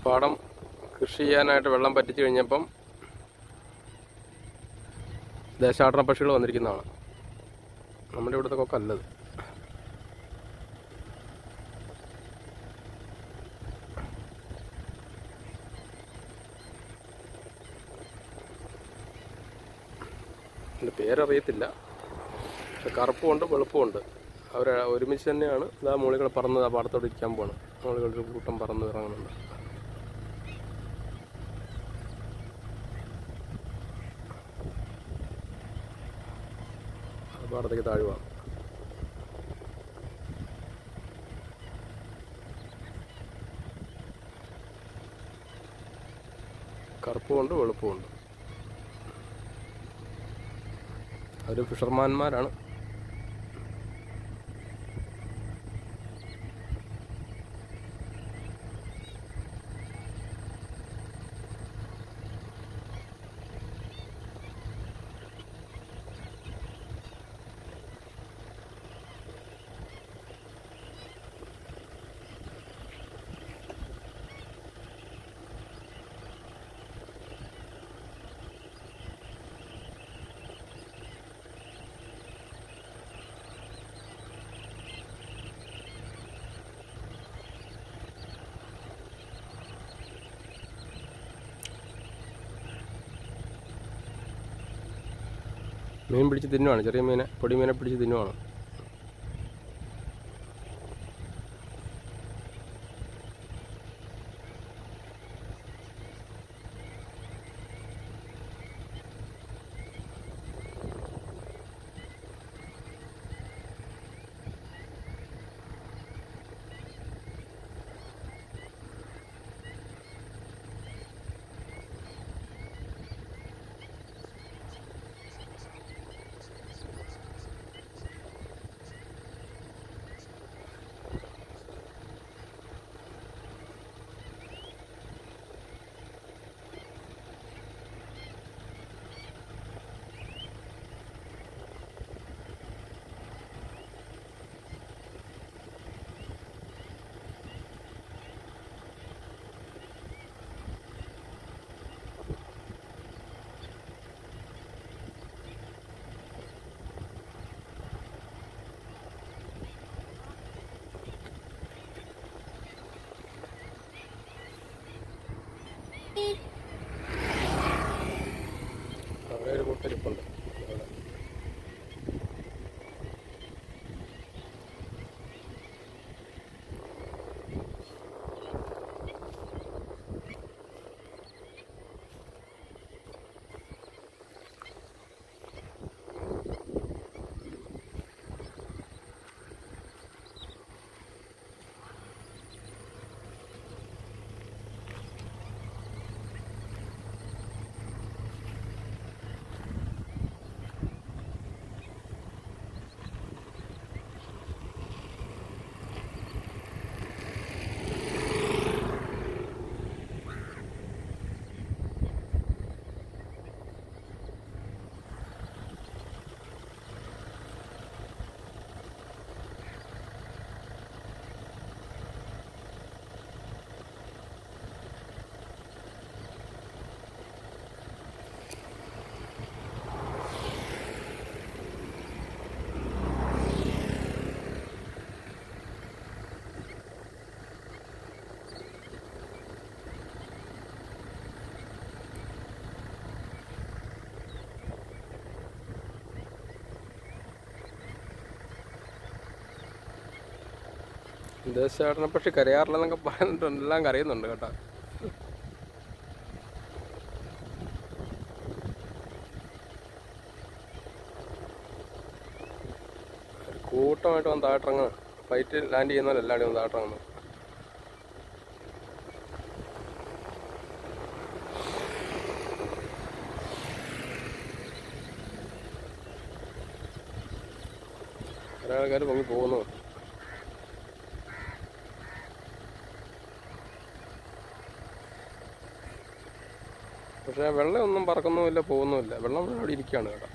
പാടം കൃഷി ചെയ്യാനായിട്ട് വെള്ളം പറ്റിച്ചു കഴിഞ്ഞപ്പം ദേശാടന പക്ഷികൾ വന്നിരിക്കുന്നതാണ് നമ്മുടെ ഇവിടുത്തെ കൊക്കല്ലത് എൻ്റെ പേരറിയത്തില്ല പക്ഷെ കറുപ്പുമുണ്ട് വെളുപ്പുമുണ്ട് അവർ ഒരുമിച്ച് തന്നെയാണ് ഇതാ മോളികൾ പറന്ന് ആ പാടത്തോട് ഇരിക്കാൻ പോവാണ് മോളികൾ ഒരു കൂട്ടം പറന്ന് ഇറങ്ങുന്നുണ്ട് ആ പാടത്തേക്ക് താഴുവാണ് കറുപ്പുമുണ്ട് വെളുപ്പുമുണ്ട് അവർ ഫിഷർമാന്മാരാണ് മീൻ പിടിച്ച് തിന്നുവാണ് ചെറിയ മീനെ പൊടി മീനെ പിടിച്ച് തിന്നുവാണ് അവിടെ ഒരു കൂട്ടരിപ്പുണ്ട് അവിടെ. ദേശാടന പക്ഷി കരയാറില്ലെന്നൊക്കെ പറഞ്ഞിട്ടുണ്ട് എല്ലാം കരയുന്നുണ്ട് കേട്ടോ ഒരു കൂട്ടമായിട്ട് വന്ന് താഴ്ത്തിറങ്ങുക ഫ്ലൈറ്റ് ലാൻഡ് ചെയ്യുന്നവരെ എല്ലാവരും വന്ന് താഴ്ത്തിറങ്ങുന്നു കുറേ ആൾക്കാർ പൊങ്ങി പോകുന്നു പക്ഷേ വെള്ളമൊന്നും പറക്കുന്നുമില്ല പോകുന്നുമില്ല വെള്ളം അവിടെ ഇരിക്കുകയാണ് കേട്ടോ